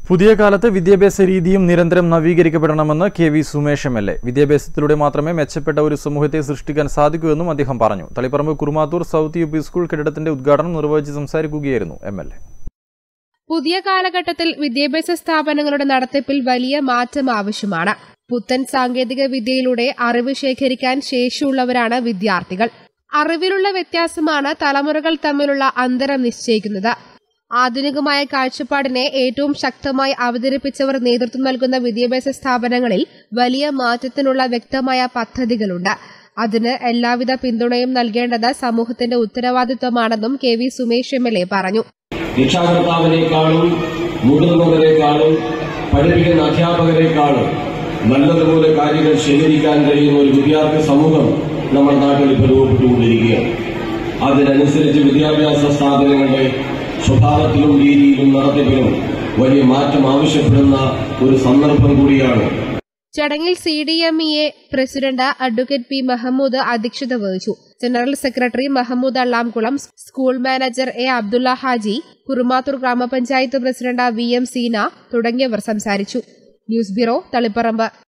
പുതിയ കാലത്ത് വിദ്യാഭ്യാസ രീതിയും നിരന്തരം നവീകരിക്കപ്പെടണമെന്ന് K V Sumesh M L A വിദ്യാഭ്യാസത്തിലൂടെ മാത്രമേ മെച്ചപ്പെട്ട ഒരു സമൂഹത്തെ സൃഷ്ടിക്കാൻ സാധിക്കൂ എന്നും അദ്ദേഹം പറഞ്ഞു Taliparamba Kurumathur south U P school കെട്ടിടത്തിന്റെ ഉദ്ഘാടനം നിർവഹിച്ച് സംസാരിക്കുകയായിരുന്നു എം എൽ എ പുതിയ കാലഘട്ടത്തിൽ വിദ്യാഭ്യാസ സ്ഥാപനങ്ങളുടെ നടത്തിപ്പിൽ വലിയ മാറ്റം ആവശ്യമാണ് പുത്തൻ സാങ്കേതിക വിദ്യയിലൂടെ അറിവ് ശേഖരിക്കാൻ ശേഷിയുള്ളവരാണ് വിദ്യാർത്ഥികൾ അറിവിലുള്ള വ്യത്യാസമാണ് തലമുറകൾ തമ്മിലുള്ള അന്തരം നിശ്ചയിക്കുന്നത് ആധുനികമായ കാഴ്ചപ്പാടിനെ ഏറ്റവും ശക്തമായി അവതരിപ്പിച്ചവർ നേതൃത്വം നൽകുന്ന വിദ്യാഭ്യാസ സ്ഥാപനങ്ങളിൽ വലിയ മാറ്റത്തിനുള്ള വ്യക്തമായ പദ്ധതികളുണ്ട് അതിന് എല്ലാവിധ പിന്തുണയും നൽകേണ്ടത് സമൂഹത്തിന്റെ ഉത്തരവാദിത്വമാണെന്നും K V Sumesh M L A പറഞ്ഞു രക്ഷാകർത്താവിനേക്കാളും മുതിർന്നവരെക്കാളും പഠിപ്പിക്കുന്ന അധ്യാപകരെക്കാളും നല്ലതുപോലെ കാര്യങ്ങൾ ശേഖരിക്കാൻ കഴിയുന്ന ഒരു വിദ്യാർത്ഥി സമൂഹം നമ്മുടെ നാട്ടിൽ ഇപ്പോൾ രൂപപ്പെട്ടുകൊണ്ടിരിക്കുകയാണ് അതിനനുസരിച്ച് വിദ്യാഭ്യാസ സ്ഥാപനങ്ങളുടെ സ്വഭാവത്തിലും രീതിയിലും നടത്തിപ്പിലും വലിയ മാറ്റം ആവശ്യപ്പെടുന്ന ഒരു സന്ദർഭം കൂടിയാണ് ചടങ്ങിൽ C D M E A president advocate P Mahmood അധ്യക്ഷത വഹിച്ചു general secretary Mahmood Allamkulam school manager A Abdulla Haji Kurumathur ഗ്രാമപഞ്ചായത്ത് പ്രസിഡന്റ് വി എം സീന തുടങ്ങിയവർ സംസാരിച്ചു ന്യൂസ് ബ്യൂറോ തളിപ്പറമ്പ്